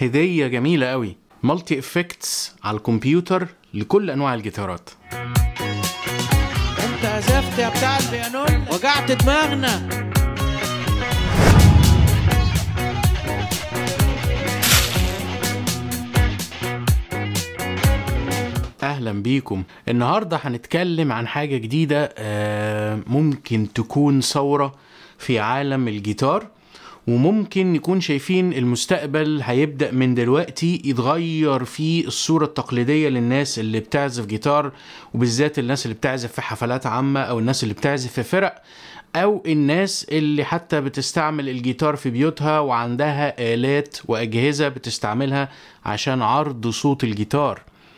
هدية جميلة قوي مالتي افكتس على الكمبيوتر لكل انواع الجيتارات انت عزفت يا بتاع البيانون وجعت دماغنا اهلا بيكم النهارده هنتكلم عن حاجه جديده آه، ممكن تكون ثوره في عالم الجيتار وممكن نكون شايفين المستقبل هيبدأ من دلوقتي يتغير فيه الصورة التقليدية للناس اللي بتعزف جيتار وبالذات الناس اللي بتعزف في حفلات عامة أو الناس اللي بتعزف في فرق أو الناس اللي حتى بتستعمل الجيتار في بيوتها وعندها آلات وأجهزة بتستعملها عشان عرض صوت الجيتار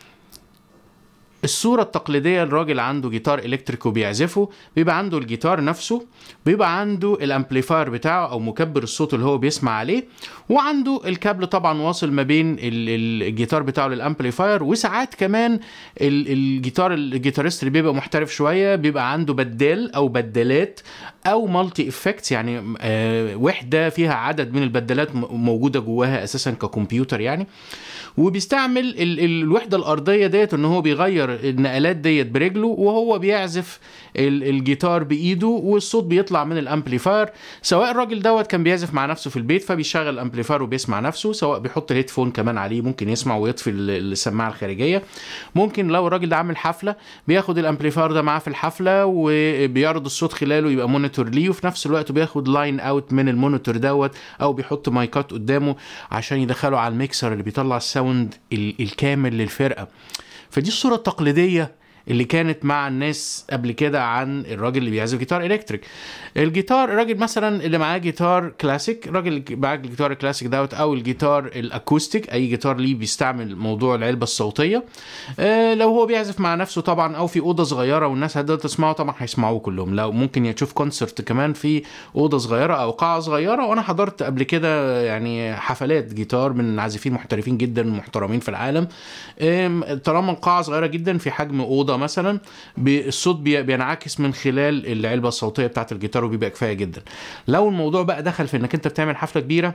الصورة التقليدية الراجل عنده جيتار الكتريك وبيعزفه بيبقى عنده الجيتار نفسه بيبقى عنده الامبليفاير بتاعه او مكبر الصوت اللي هو بيسمع عليه وعنده الكابل طبعا واصل ما بين ال- ال- الجيتار بتاعه للامبليفاير وساعات كمان ال- الجيتار الجيتاريست اللي بيبقى محترف شوية بيبقى عنده بدال او بدالات او مالتي افكتس يعني آه وحدة فيها عدد من البدالات م- موجودة جواها اساسا ككمبيوتر يعني وبيستعمل ال- ال- الوحده الارضيه ديت ان هو بيغير النقلات ديت برجله وهو بيعزف ال- الجيتار بايده والصوت بيطلع من الامبليفاير سواء الراجل دوت كان بيعزف مع نفسه في البيت فبيشغل الامبليفاير وبيسمع نفسه سواء بيحط الهيدفون كمان عليه ممكن يسمع ويطفي ال- السماعه الخارجيه ممكن لو الراجل ده عامل حفله بياخد الامبليفاير ده معاه في الحفله وبيعرض الصوت خلاله يبقى مونيتور ليه وفي نفس الوقت بياخد لاين اوت من المونيتور دوت او بيحط مايكات قدامه عشان يدخله على الميكسر اللي بيطلع الساوند ال- الكامل للفرقه فدي الصوره التقليديه اللي كانت مع الناس قبل كده عن الراجل اللي بيعزف جيتار الكتريك الجيتار الراجل مثلا اللي معاه جيتار كلاسيك الراجل اللي معاه الجيتار الكلاسيك دوت او الجيتار الاكوستيك اي جيتار ليه بيستعمل موضوع العلبه الصوتيه آه لو هو بيعزف مع نفسه طبعا او في اوضه صغيره والناس هتقدر تسمعه طبعا هيسمعوه كلهم لو ممكن تشوف كونسرت كمان في اوضه صغيره او قاعه صغيره وانا حضرت قبل كده يعني حفلات جيتار من عازفين محترفين جدا محترمين في العالم آم، طالما القاعه صغيره جدا في حجم اوضه مثلا بي- الصوت بي- بينعكس من خلال العلبه الصوتيه بتاعت الجيتار وبيبقى كفايه جدا لو الموضوع بقى دخل في انك انت بتعمل حفله كبيره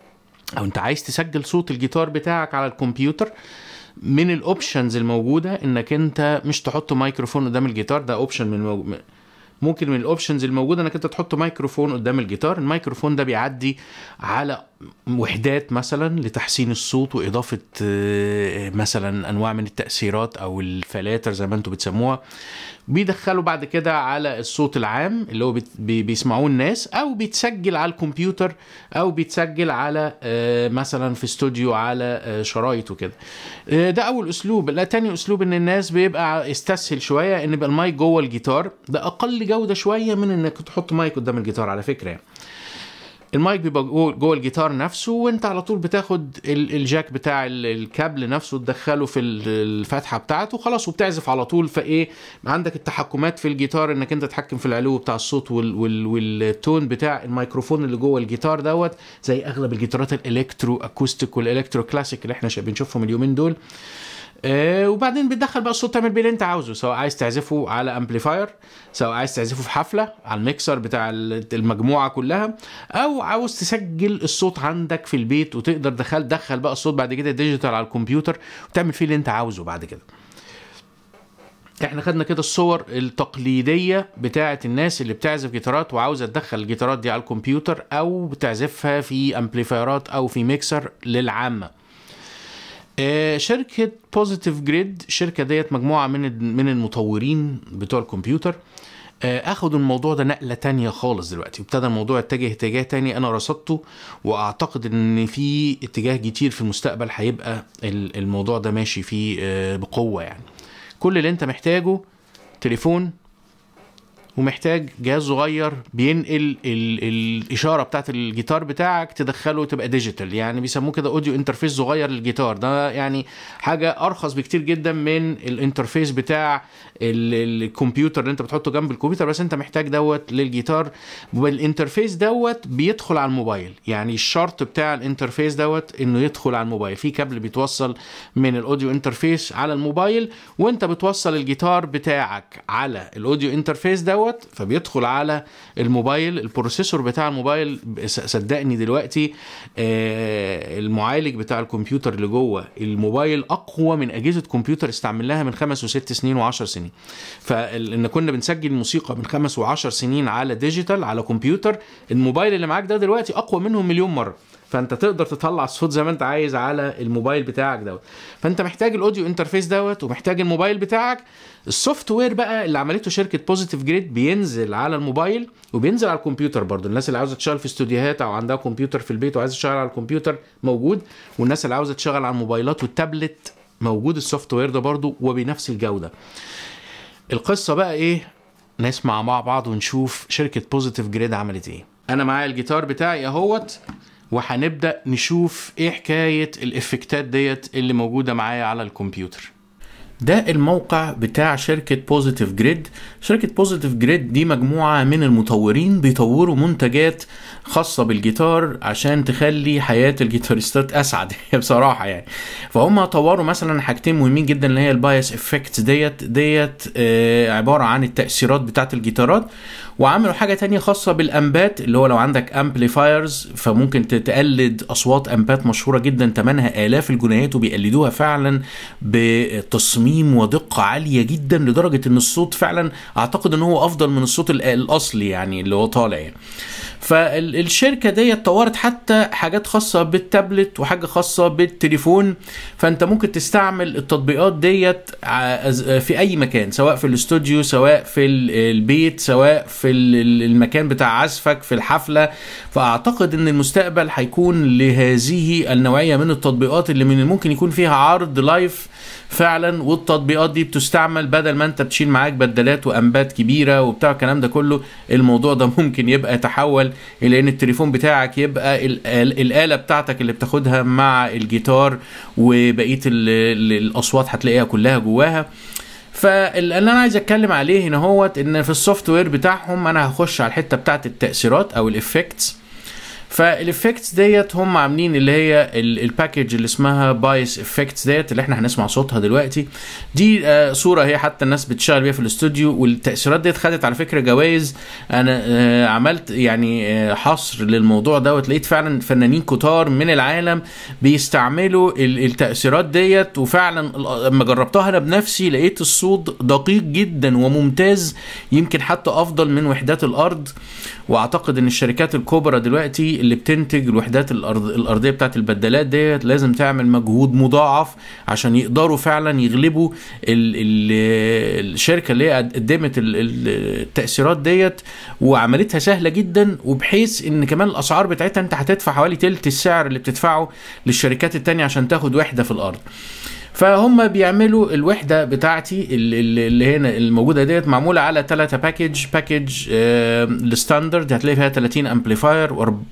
او انت عايز تسجل صوت الجيتار بتاعك على الكمبيوتر من الاوبشنز الموجوده انك انت مش تحط مايكروفون قدام الجيتار ده اوبشن من المو... ممكن من الاوبشنز الموجوده انك انت تحط مايكروفون قدام الجيتار الميكروفون ده بيعدي على وحدات مثلا لتحسين الصوت واضافه آه، مثلا انواع من التاثيرات او الفلاتر زي ما انتم بتسموها بيدخلوا بعد كده على الصوت العام اللي هو بت- بي- بيسمعوه الناس او بيتسجل على الكمبيوتر او بيتسجل على آه، مثلا في استوديو على آه، شرايط وكده آه، ده اول اسلوب لا تاني اسلوب ان الناس بيبقى يستسهل شويه ان يبقى المايك جوه الجيتار ده اقل جوده شويه من انك تحط مايك قدام الجيتار على فكره يعني. المايك بيبقى جوه جوه الجيتار نفسه وانت على طول بتاخد ال- الجاك بتاع ال- الكابل نفسه تدخله في ال- الفتحه بتاعته خلاص وبتعزف على طول فايه عندك التحكمات في الجيتار انك انت تتحكم في العلو بتاع الصوت وال وال والتون بتاع الميكروفون اللي جوه الجيتار دوت زي اغلب الجيتارات الالكترو اكوستيك والالكترو كلاسيك اللي احنا شا- بنشوفهم اليومين دول آه وبعدين بتدخل بقى الصوت تعمل بيه اللي انت عاوزه سواء عايز تعزفه على امبليفاير سواء عايز تعزفه في حفله على الميكسر بتاع ال- المجموعه كلها او عاوز تسجل الصوت عندك في البيت وتقدر دخل دخل بقى الصوت بعد كده ديجيتال على الكمبيوتر وتعمل فيه اللي انت عاوزه بعد كده احنا خدنا كده الصور التقليديه بتاعه الناس اللي بتعزف جيتارات وعاوزه تدخل الجيتارات دي على الكمبيوتر او بتعزفها في امبليفايرات او في ميكسر للعامه آه، شركة بوزيتيف جريد الشركة ديت مجموعة من ال- من المطورين بتوع الكمبيوتر آه، اخدوا الموضوع ده نقلة تانية خالص دلوقتي وابتدى الموضوع يتجه اتجاه تاني انا رصدته واعتقد ان في اتجاه كتير في المستقبل هيبقى ال- الموضوع ده ماشي فيه آه، بقوة يعني كل اللي انت محتاجه تليفون ومحتاج جهاز صغير بينقل ال الاشاره بتاعت الجيتار بتاعك تدخله تبقى ديجيتال يعني بيسموه كده اوديو انترفيس صغير للجيتار ده يعني حاجه ارخص بكتير جدا من الانترفيس بتاع ال- الكمبيوتر اللي انت بتحطه جنب الكمبيوتر بس انت محتاج دوت للجيتار والانترفيس دوت بيدخل على الموبايل يعني الشرط بتاع الانترفيس دوت انه يدخل على الموبايل في كابل بيتوصل من الاوديو انترفيس على الموبايل وانت بتوصل الجيتار بتاعك على الاوديو انترفيس دوت دوت فبيدخل على الموبايل البروسيسور بتاع الموبايل س- صدقني دلوقتي آه، المعالج بتاع الكمبيوتر اللي جوه الموبايل اقوى من اجهزه كمبيوتر استعملناها من خمس وست سنين وعشر سنين فان كنا بنسجل موسيقى من خمس وعشر سنين على ديجيتال على كمبيوتر الموبايل اللي معاك ده دلوقتي اقوى منهم مليون مره فانت تقدر تطلع الصوت زي ما انت عايز على الموبايل بتاعك دوت فانت محتاج الاوديو انترفيس دوت ومحتاج الموبايل بتاعك السوفت وير بقى اللي عملته شركه بوزيتيف جريد بينزل على الموبايل وبينزل على الكمبيوتر برضو الناس اللي عاوزه تشتغل في استوديوهات او عندها كمبيوتر في البيت وعايزه تشتغل على الكمبيوتر موجود والناس اللي عاوزه تشتغل على الموبايلات والتابلت موجود السوفت وير ده برضو وبنفس الجوده القصه بقى ايه نسمع مع بعض ونشوف شركه بوزيتيف جريد عملت ايه انا معايا الجيتار بتاعي اهوت وهنبدا نشوف ايه حكايه الافكتات ديت اللي موجوده معايا على الكمبيوتر ده الموقع بتاع شركة بوزيتيف جريد شركة بوزيتيف جريد دي مجموعة من المطورين بيطوروا منتجات خاصة بالجيتار عشان تخلي حياة الجيتاريستات أسعد بصراحة يعني فهم طوروا مثلا حاجتين مهمين جدا اللي هي البايس افكت ديت ديت آه، عبارة عن التأثيرات بتاعت الجيتارات وعملوا حاجة تانية خاصة بالأمبات اللي هو لو عندك امبليفايرز فممكن تقلد أصوات أمبات مشهورة جدا تمنها آلاف الجنيهات وبيقلدوها فعلا بتصميم ودقة عالية جدا لدرجة إن الصوت فعلا أعتقد إن هو أفضل من الصوت ال- الأصلي يعني اللي هو طالع يعني. فالشركه دي طورت حتى حاجات خاصه بالتابلت وحاجه خاصه بالتليفون فانت ممكن تستعمل التطبيقات ديت ع- في اي مكان سواء في الاستوديو سواء في ال- البيت سواء في ال- المكان بتاع عزفك في الحفله فاعتقد ان المستقبل هيكون لهذه النوعيه من التطبيقات اللي من الممكن يكون فيها عرض لايف فعلا والتطبيقات دي بتستعمل بدل ما انت بتشيل معاك بدلات وانبات كبيره وبتاع الكلام ده كله الموضوع ده ممكن يبقى يتحول الى ان التليفون بتاعك يبقى ال- ال- الاله بتاعتك اللي بتاخدها مع الجيتار وبقيه ال- ال- الاصوات هتلاقيها كلها جواها فاللي انا عايز اتكلم عليه هنا هوت ان في السوفت وير بتاعهم انا هخش على الحته بتاعت التاثيرات او الافكتس فالافكتس ديت هم عاملين اللي هي ال- الباكج اللي اسمها بايس افكتس ديت اللي احنا هنسمع صوتها دلوقتي دي آه، صوره هي حتى الناس بتشتغل بيها في الاستوديو والتاثيرات ديت خدت على فكره جوائز انا آه، عملت يعني آه، حصر للموضوع دوت لقيت فعلا فنانين كتار من العالم بيستعملوا ال- التاثيرات ديت وفعلا ال- لما جربتها انا بنفسي لقيت الصوت دقيق جدا وممتاز يمكن حتى افضل من وحدات الارض واعتقد ان الشركات الكبرى دلوقتي اللي بتنتج الوحدات الأرض الارضيه بتاعت البدلات ديت لازم تعمل مجهود مضاعف عشان يقدروا فعلا يغلبوا ال ال الشركه اللي هي قدمت ال- ال- التاثيرات ديت وعملتها سهله جدا وبحيث ان كمان الاسعار بتاعتها انت هتدفع حوالي تلت السعر اللي بتدفعه للشركات التانية عشان تاخد وحده في الارض فهم بيعملوا الوحده بتاعتي اللي, اللي اللي هنا الموجوده ديت معموله على ثلاثه باكج باكج آه الستاندرد هتلاقي فيها 30 امبليفاير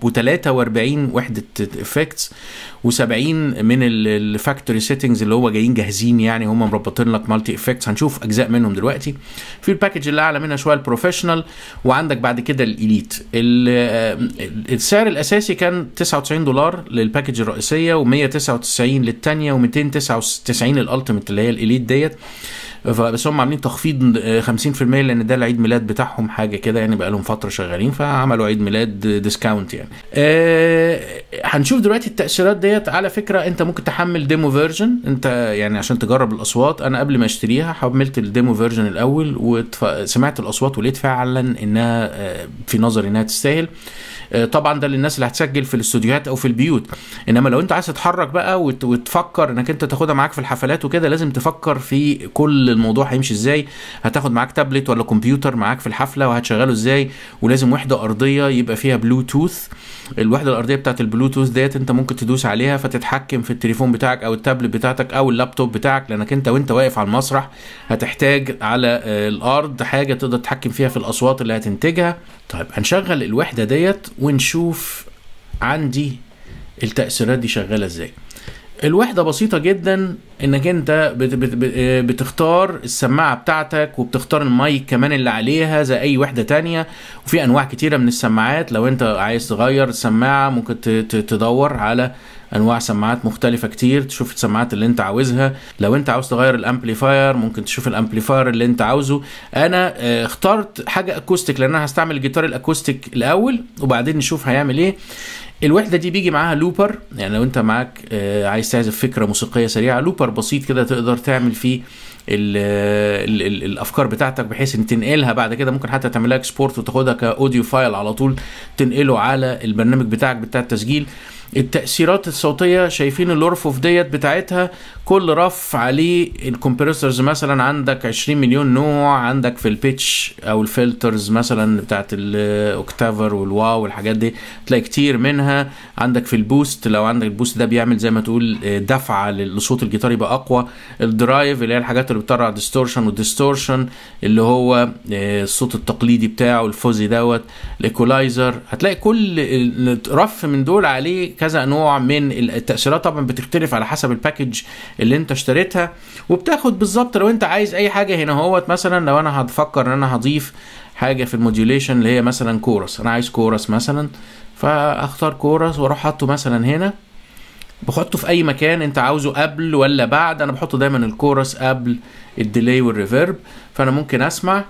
و43 وحده افكتس و70 من الفاكتوري سيتنجز اللي هو جايين جاهزين يعني هم مربطين لك مالتي افكتس هنشوف اجزاء منهم دلوقتي في الباكج اللي اعلى منها شويه البروفيشنال وعندك بعد كده الاليت ال- آه، السعر الاساسي كان 99 دولار للباكج الرئيسيه و199 للثانيه و299 الالتيميت اللي هي الاليت ديت فبس هم عاملين تخفيض آه، 50% لان ده العيد ميلاد بتاعهم حاجه كده يعني بقى لهم فتره شغالين فعملوا عيد ميلاد ديسكاونت يعني آه، هنشوف دلوقتي التاثيرات ديت على فكره انت ممكن تحمل ديمو فيرجن انت يعني عشان تجرب الاصوات انا قبل ما اشتريها حملت الديمو فيرجن الاول وسمعت الاصوات ولقيت فعلا انها آه، في نظري انها تستاهل آه، طبعا ده للناس اللي هتسجل في الاستوديوهات او في البيوت انما لو انت عايز تتحرك بقى وت- وتفكر انك انت تاخدها معاك في الحفلات وكده لازم تفكر في كل الموضوع هيمشي ازاي هتاخد معاك تابلت ولا كمبيوتر معاك في الحفله وهتشغله ازاي ولازم وحده ارضيه يبقى فيها بلوتوث الوحده الارضيه بتاعت البلوتوث ديت انت ممكن تدوس عليها فتتحكم في التليفون بتاعك او التابلت بتاعتك او اللابتوب بتاعك لانك انت وانت واقف على المسرح هتحتاج على آه، الارض حاجه تقدر تتحكم فيها في الاصوات اللي هتنتجها طيب هنشغل الوحده ديت ونشوف عندي التاثيرات دي شغاله ازاي الوحدة بسيطة جدا انك انت بت بت بت بتختار السماعة بتاعتك وبتختار المايك كمان اللي عليها زي اي وحدة تانية وفي انواع كتيرة من السماعات لو انت عايز تغير السماعة ممكن ت- ت- تدور على انواع سماعات مختلفه كتير تشوف السماعات اللي انت عاوزها لو انت عاوز تغير الامبليفاير ممكن تشوف الامبليفاير اللي انت عاوزه انا آه، اخترت حاجه اكوستيك لان انا هستعمل الجيتار الاكوستيك الاول وبعدين نشوف هيعمل ايه الوحده دي بيجي معاها لوبر يعني لو انت معاك آه، عايز تعزف فكره موسيقيه سريعه لوبر بسيط كده تقدر تعمل فيه ال ال ال الافكار بتاعتك بحيث ان تنقلها بعد كده ممكن حتى تعملها اكسبورت وتاخدها كاوديو فايل على طول تنقله على البرنامج بتاعك بتاع التسجيل التأثيرات الصوتية شايفين الأرفف ديت بتاعتها كل رف عليه الكمبريسورز مثلا عندك 20 مليون نوع عندك في البيتش أو الفلترز مثلا بتاعت الأوكتافر والواو والحاجات دي تلاقي كتير منها عندك في البوست لو عندك البوست ده بيعمل زي ما تقول دفعة لصوت الجيتار يبقى أقوى الدرايف اللي هي الحاجات اللي بتطلع ديستورشن والديستورشن اللي هو الصوت التقليدي بتاعه الفوزي دوت الايكولايزر هتلاقي كل رف من دول عليه كذا نوع من التأثيرات طبعا بتختلف على حسب الباكج اللي انت اشتريتها وبتاخد بالظبط لو انت عايز اي حاجه هنا اهوت مثلا لو انا هفكر ان انا هضيف حاجه في الموديوليشن اللي هي مثلا كورس انا عايز كورس مثلا فاختار كورس واروح حاطه مثلا هنا بحطه في اي مكان انت عاوزه قبل ولا بعد انا بحطه دايما الكورس قبل الديلي والريفيرب فانا ممكن اسمع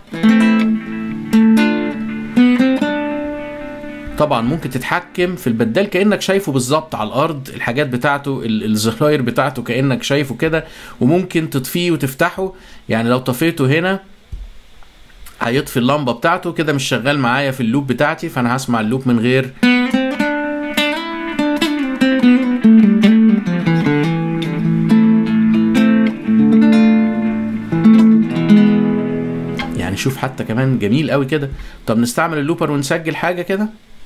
طبعا ممكن تتحكم في البدال كانك شايفه بالظبط على الارض الحاجات بتاعته الزراير بتاعته كانك شايفه كده وممكن تطفيه وتفتحه يعني لو طفيته هنا هيطفي اللمبه بتاعته كده مش شغال معايا في اللوب بتاعتي فانا هسمع اللوب من غير يعني شوف حتى كمان جميل قوي كده طب نستعمل اللوبر ونسجل حاجه كده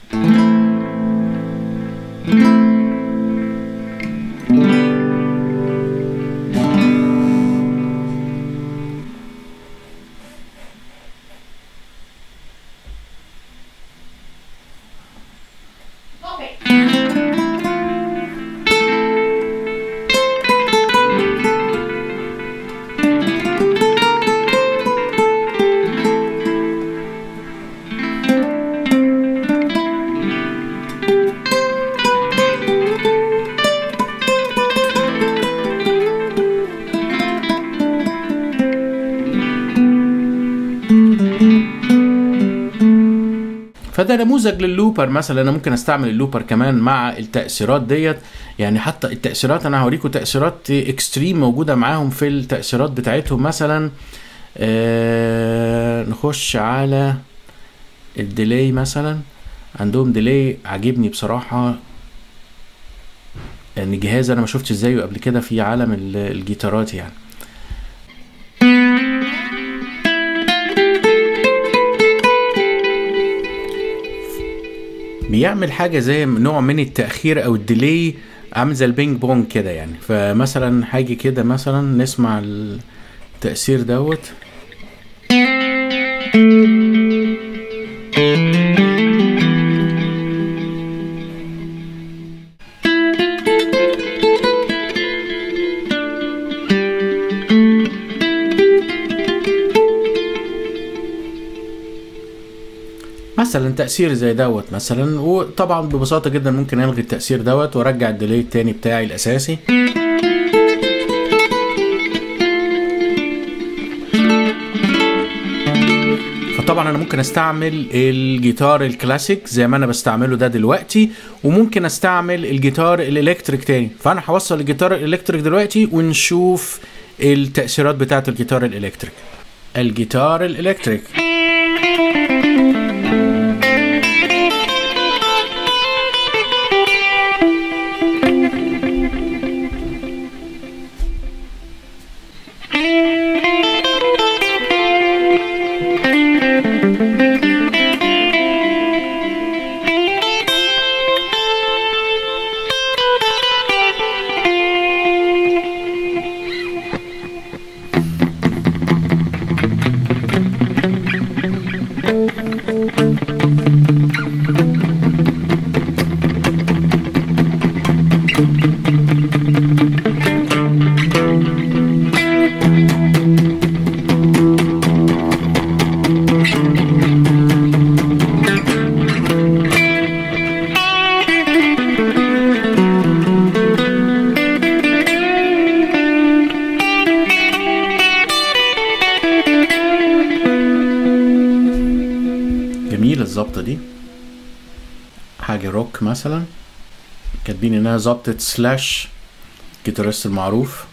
فده نموذج لللوبر مثلا انا ممكن استعمل اللوبر كمان مع التاثيرات ديت يعني حتى التاثيرات انا هوريكم تاثيرات اكستريم موجوده معاهم في التاثيرات بتاعتهم مثلا آه نخش على الديلي مثلا عندهم ديلي عاجبني بصراحه يعني جهاز انا ما شفتش زيه قبل كده في عالم الجيتارات يعني بيعمل حاجه زي نوع من التاخير او الديلي عامل زي البينج بونج كده يعني فمثلا حاجه كده مثلا نسمع التاثير دوت مثلا تأثير زي دوت مثلا وطبعا ببساطة جدا ممكن الغي التأثير دوت وارجع الديلي التاني بتاعي الأساسي فطبعا انا ممكن استعمل الجيتار الكلاسيك زي ما انا بستعمله ده دلوقتي وممكن استعمل الجيتار الالكتريك تاني فانا هوصل الجيتار الالكتريك دلوقتي ونشوف التأثيرات بتاعة الجيتار الالكتريك الجيتار الالكتريك روك مثلا كاتبين انها ظبطة سلاش الجيتارست المعروف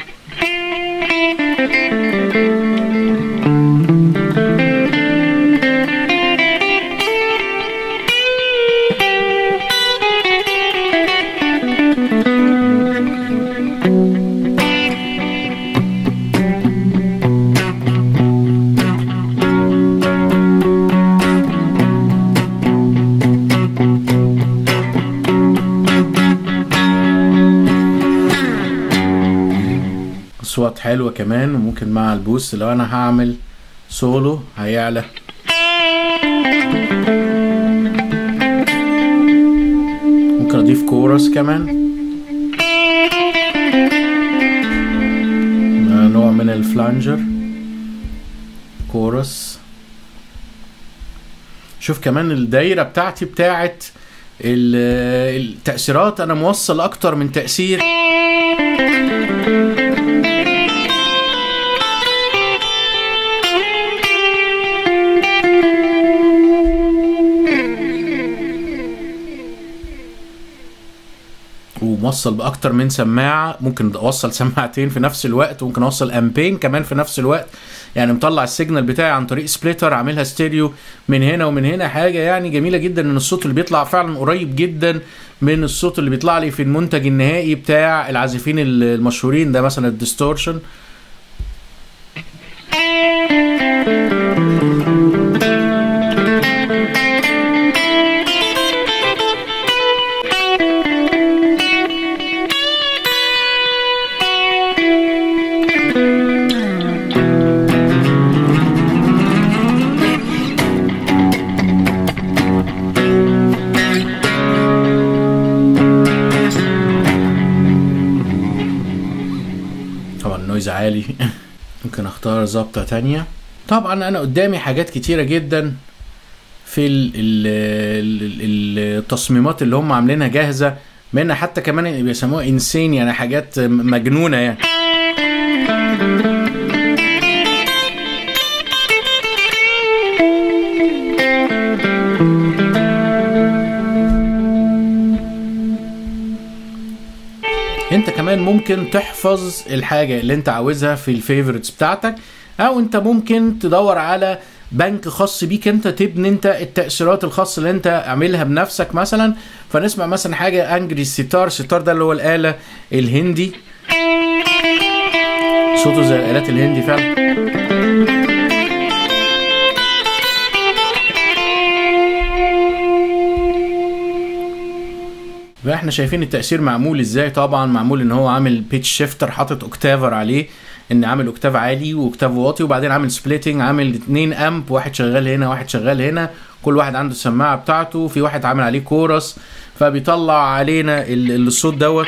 اصوات حلوه كمان وممكن مع البوست لو انا هعمل سولو هيعلى ممكن اضيف كورس كمان نوع من الفلانجر كورس شوف كمان الدايره بتاعتي بتاعت ال- التأثيرات انا موصل اكتر من تأثير وموصل باكتر من سماعه ممكن اوصل سماعتين في نفس الوقت وممكن اوصل امبين كمان في نفس الوقت يعني مطلع السيجنال بتاعي عن طريق سبليتر عاملها ستيريو من هنا ومن هنا حاجه يعني جميله جدا ان الصوت اللي بيطلع فعلا قريب جدا من الصوت اللي بيطلع لي في المنتج النهائي بتاع العازفين المشهورين ده مثلا الديستورشن طبعا النويز عالي ممكن اختار ظبطة تانية طبعا انا قدامي حاجات كتيرة جدا في ال ال ال التصميمات اللي هم عاملينها جاهزة منها حتى كمان بيسموها انسين يعني حاجات مجنونة يعني انت كمان ممكن تحفظ الحاجة اللي انت عاوزها في الفيفورتس بتاعتك او انت ممكن تدور على بنك خاص بيك انت تبني انت التأثيرات الخاصة اللي انت اعملها بنفسك مثلا فنسمع مثلا حاجة انجري ستار الستار ده اللي هو الآلة الهندي صوته زي الآلات الهندي فعلا فاحنا شايفين التأثير معمول ازاي طبعا معمول ان هو عامل بيتش شيفتر حاطط اوكتافر عليه ان عامل اوكتاف عالي واوكتاف واطي وبعدين عامل سبليتنج عامل اتنين امب واحد شغال هنا واحد شغال هنا كل واحد عنده السماعه بتاعته في واحد عامل عليه كورس فبيطلع علينا ال- الصوت دوت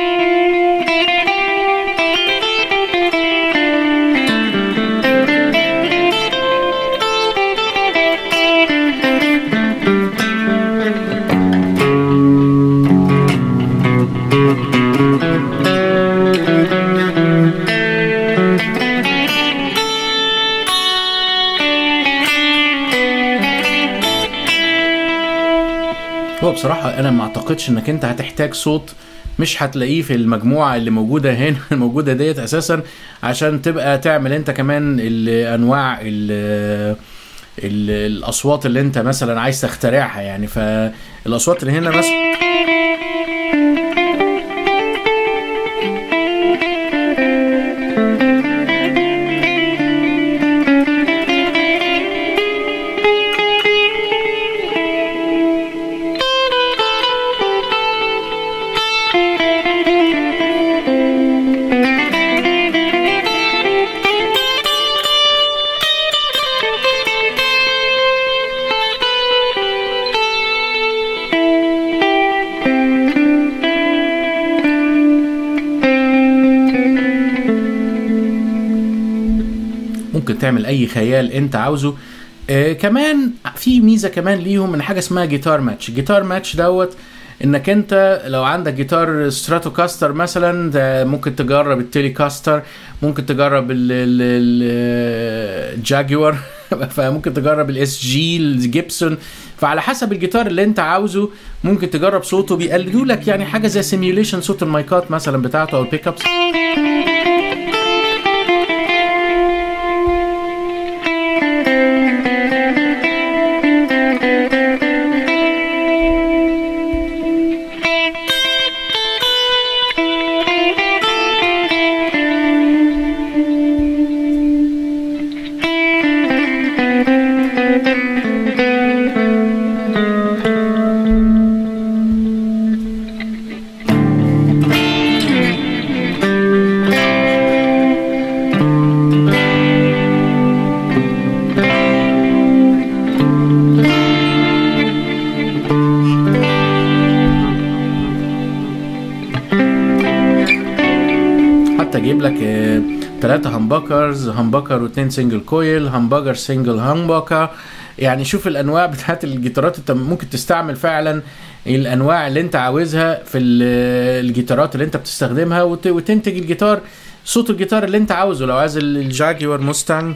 هو بصراحة أنا ما أعتقدش إنك أنت هتحتاج صوت مش هتلاقيه في المجموعة اللي موجودة هنا الموجودة ديت أساسا عشان تبقى تعمل أنت كمان الأنواع ال ال الأصوات اللي أنت مثلا عايز تخترعها يعني فالأصوات اللي هنا مثلا ممكن تعمل اي خيال انت عاوزه آه كمان في ميزه كمان ليهم من حاجه اسمها جيتار ماتش جيتار ماتش دوت انك انت لو عندك جيتار ستراتوكاستر مثلا ده ممكن تجرب التيلي كاستر ممكن تجرب ال- ال- ال- الجاguar فممكن تجرب الاس جي الجيبسون فعلى حسب الجيتار اللي انت عاوزه ممكن تجرب صوته بيقلدوا لك يعني حاجه زي سيميوليشن صوت المايكات مثلا بتاعته او البيك ابس حتى اجيب لك ثلاثة همبكرز همبكر واثنين سنجل كويل همبكر سنجل همبكر يعني شوف الانواع بتاعت الجيتارات انت ممكن تستعمل فعلا الانواع اللي انت عاوزها في ال- الجيتارات اللي انت بتستخدمها وت- وتنتج الجيتار صوت الجيتار اللي انت عاوزه لو عايز ال- الجاكيور موستانج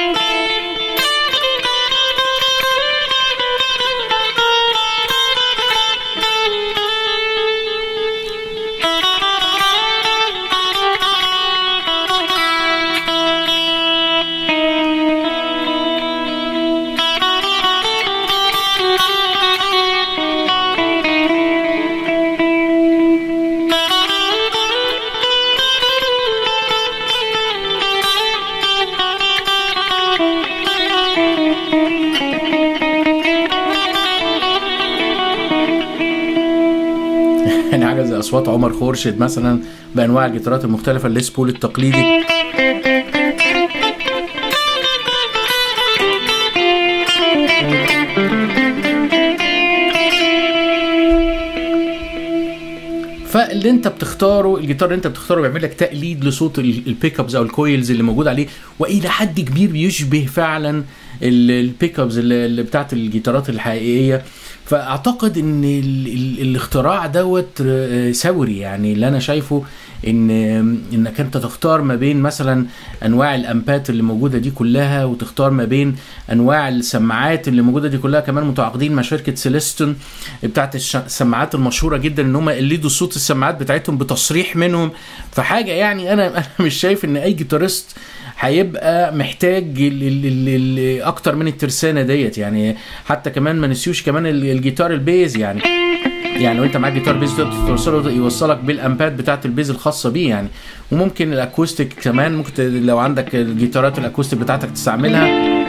يعني حاجه زي اصوات عمر خورشيد مثلا بانواع الجيتارات المختلفه الليس بول التقليدي فاللي انت بتختاره الجيتار اللي انت بتختاره بيعمل لك تقليد لصوت ال- البيك ابز او الكويلز اللي موجود عليه والى حد كبير بيشبه فعلا ال- البيك ابز اللي اللي بتاعت الجيتارات الحقيقيه فاعتقد ان ال ال الاختراع دوت آه، ثوري يعني اللي انا شايفه ان انك انت تختار ما بين مثلا انواع الامبات اللي موجوده دي كلها وتختار ما بين انواع السماعات اللي موجوده دي كلها كمان متعاقدين مع شركه سيليستون بتاعت الش- السماعات المشهوره جدا ان هم يقلدوا صوت السماعات بتاعتهم بتصريح منهم فحاجه يعني انا انا مش شايف ان اي جيتاريست هيبقى محتاج ال ال ال ال اكتر من الترسانه ديت يعني حتى كمان ما نسيوش كمان ال- الجيتار البيز يعني يعني وانت معاك جيتار بيز تقدر توصله يوصلك بالامبات بتاعت البيز الخاصه بيه يعني وممكن الاكوستيك كمان ممكن ت- لو عندك الجيتارات الاكوستيك بتاعتك تستعملها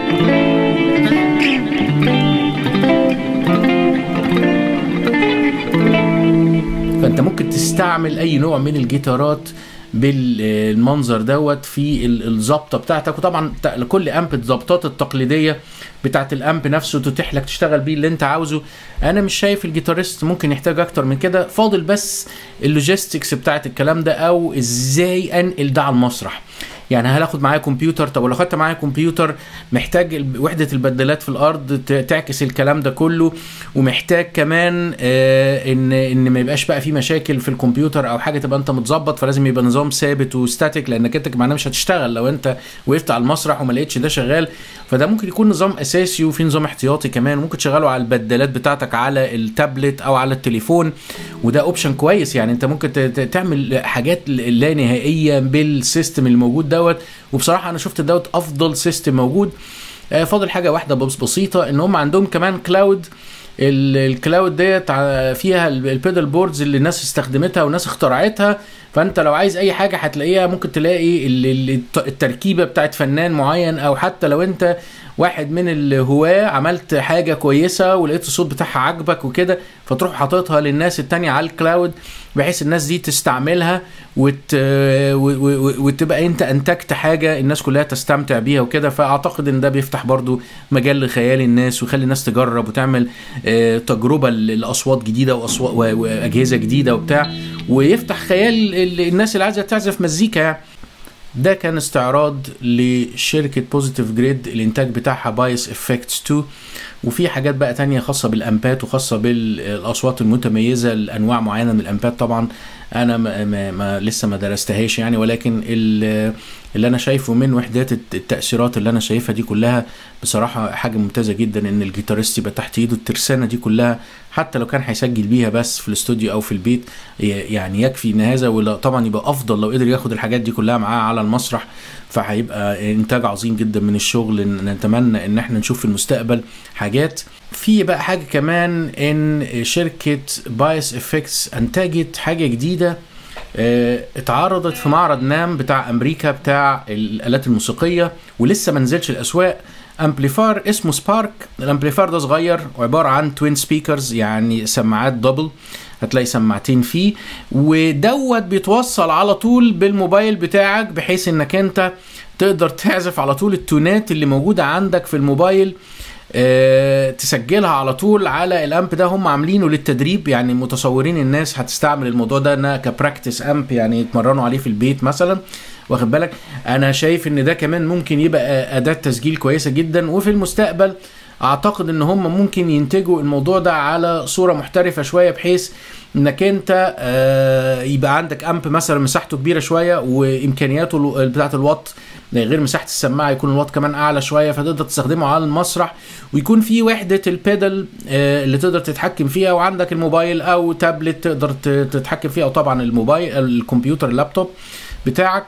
فانت ممكن تستعمل اي نوع من الجيتارات بالمنظر دوت في ال- الظبطه بتاعتك وطبعا ت- لكل امب الظبطات التقليديه بتاعت الامب نفسه تتيح لك تشتغل بيه اللي انت عاوزه انا مش شايف الجيتاريست ممكن يحتاج اكتر من كده فاضل بس اللوجيستكس بتاعت الكلام ده او ازاي انقل ده على المسرح يعني هل اخد معايا كمبيوتر طب ولو خدت معايا كمبيوتر محتاج ال- وحده البدلات في الارض ت- تعكس الكلام ده كله ومحتاج كمان آه ان ان ما يبقاش بقى في مشاكل في الكمبيوتر او حاجه تبقى انت متظبط فلازم يبقى نظام ثابت وستاتيك لانك انت معناه مش هتشتغل لو انت وقفت على المسرح وما لقيتش ده شغال فده ممكن يكون نظام اساسي وفي نظام احتياطي كمان ممكن تشغله على البدلات بتاعتك على التابلت او على التليفون وده اوبشن كويس يعني انت ممكن ت- ت- تعمل حاجات لا نهائيه بالسيستم الموجود دوت وبصراحه انا شفت دوت افضل سيستم موجود آه، فاضل حاجه واحده بس بسيطه ان هم عندهم كمان كلاود ال- الكلاود ديت ع- فيها ال- البيدال بوردز اللي الناس استخدمتها والناس اخترعتها فانت لو عايز اي حاجه هتلاقيها ممكن تلاقي ال- ال- الت- التركيبه بتاعت فنان معين او حتى لو انت واحد من الهواة عملت حاجة كويسة ولقيت الصوت بتاعها عاجبك وكده فتروح حاططها للناس التانية على الكلاود بحيث الناس دي تستعملها وت... و... و... وتبقى انت انتجت حاجة الناس كلها تستمتع بيها وكده فاعتقد ان ده بيفتح برضو مجال لخيال الناس ويخلي الناس تجرب وتعمل آه، تجربة ل- لأصوات جديدة وأصوات و... وأجهزة جديدة وبتاع ويفتح خيال ال- الناس اللي عايزة تعزف مزيكا يعني ده كان استعراض لشركة بوزيتيف جريد الانتاج بتاعها بايس افكتس 2 وفي حاجات بقى تانية خاصة بالامبات وخاصة بالاصوات المتميزة لانواع معينة من الامبات طبعا انا ما ما ما لسه ما درستهاش يعني ولكن ال- اللي انا شايفه من وحدات الت- التاثيرات اللي انا شايفها دي كلها بصراحه حاجه ممتازه جدا ان الجيتارست يبقى تحت ايده الترسانه دي كلها حتى لو كان هيسجل بيها بس في الاستوديو او في البيت ي- يعني يكفي ان هذا ولا طبعا يبقى افضل لو قدر ياخد الحاجات دي كلها معاه على المسرح فهيبقى انتاج عظيم جدا من الشغل إن- نتمنى ان احنا نشوف في المستقبل حاجات في بقى حاجه كمان ان شركه بايس افكتس انتجت حاجه جديده آه، اتعرضت في معرض نام بتاع امريكا بتاع الالات الموسيقيه ولسه ما نزلش الاسواق امبليفار اسمه سبارك الامبليفار ده صغير وعباره عن توين سبيكرز يعني سماعات دبل هتلاقي سماعتين فيه ودوت بيتوصل على طول بالموبايل بتاعك بحيث انك انت تقدر تعزف على طول التونات اللي موجوده عندك في الموبايل آه، تسجلها على طول على الامب ده هم عاملينه للتدريب يعني متصورين الناس هتستعمل الموضوع ده انها كبراكتس امب يعني يتمرنوا عليه في البيت مثلا واخد بالك انا شايف ان ده كمان ممكن يبقى اداه تسجيل كويسه جدا وفي المستقبل اعتقد ان هم ممكن ينتجوا الموضوع ده على صوره محترفه شويه بحيث انك انت آه، يبقى عندك امب مثلا مساحته كبيره شويه وامكانياته الو- بتاعه الوات غير مساحه السماعه يكون الوات كمان اعلى شويه فتقدر تستخدمه على المسرح ويكون في وحده البيدل آه، اللي تقدر تتحكم فيها وعندك الموبايل او تابلت تقدر ت- تتحكم فيها او طبعا الموبايل الكمبيوتر اللابتوب بتاعك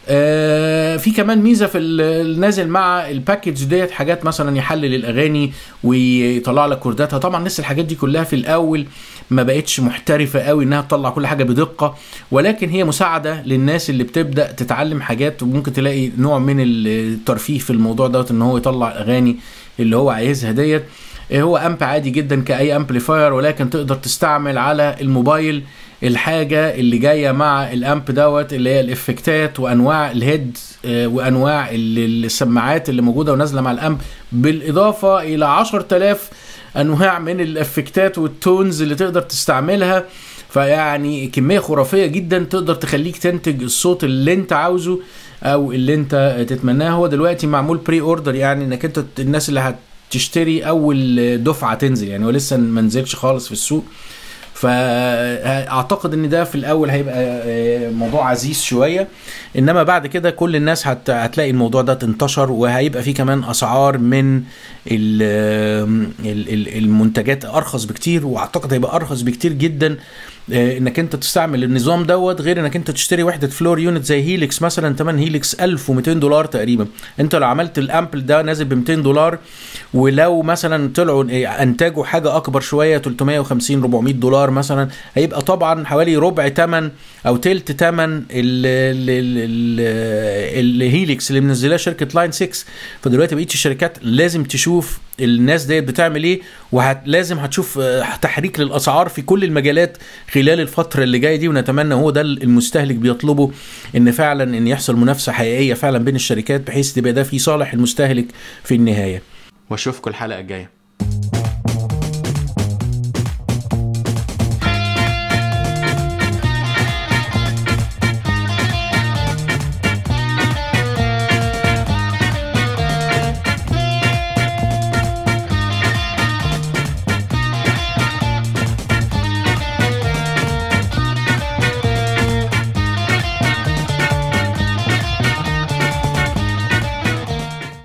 آه، في كمان ميزه في ال- النازل مع الباكج ديت حاجات مثلا يحلل الاغاني ويطلع لك كورداتها طبعا لسه الحاجات دي كلها في الاول ما بقتش محترفه قوي انها تطلع كل حاجه بدقه ولكن هي مساعده للناس اللي بتبدا تتعلم حاجات وممكن تلاقي نوع من الترفيه في الموضوع دوت ان هو يطلع اغاني اللي هو عايزها ديت هو امب عادي جدا كاي امبليفاير ولكن تقدر تستعمل على الموبايل الحاجه اللي جايه مع الامب دوت اللي هي الافكتات وانواع الهيد آه، وانواع ال- السماعات اللي موجوده ونازله مع الامب بالاضافه الى 10000 انواع من الافكتات والتونز اللي تقدر تستعملها فيعني كميه خرافيه جدا تقدر تخليك تنتج الصوت اللي انت عاوزه او اللي انت تتمناه هو دلوقتي معمول بري اوردر يعني انك انت الناس اللي هتشتري اول دفعه تنزل يعني هو لسه ما نزلش خالص في السوق فاعتقد ان ده في الاول هيبقى آه، موضوع عزيز شويه انما بعد كده كل الناس هت... هتلاقي الموضوع ده انتشر وهيبقى فيه كمان اسعار من ال... ال- ال- المنتجات ارخص بكتير واعتقد هيبقى ارخص بكتير جدا آه، انك انت تستعمل النظام دوت غير انك انت تشتري وحده فلور يونت زي هيليكس مثلا تمن هيليكس 1200 دولار تقريبا انت لو عملت الامبل ده نازل ب 200 دولار ولو مثلا طلعوا آه، انتجوا حاجه اكبر شويه 350 400 دولار مثلا هيبقى طبعا حوالي ربع ثمن او تلت ثمن ال- ال- ال- ال- الهيليكس اللي منزلاه شركه لاين 6 فدلوقتي بقيه الشركات لازم تشوف الناس ديت بتعمل ايه ولازم هتشوف آه، تحريك للاسعار في كل المجالات خلال الفتره اللي جايه دي ونتمنى هو ده المستهلك بيطلبه ان فعلا ان يحصل منافسه حقيقيه فعلا بين الشركات بحيث تبقى ده في صالح المستهلك في النهايه واشوفكم الحلقه الجايه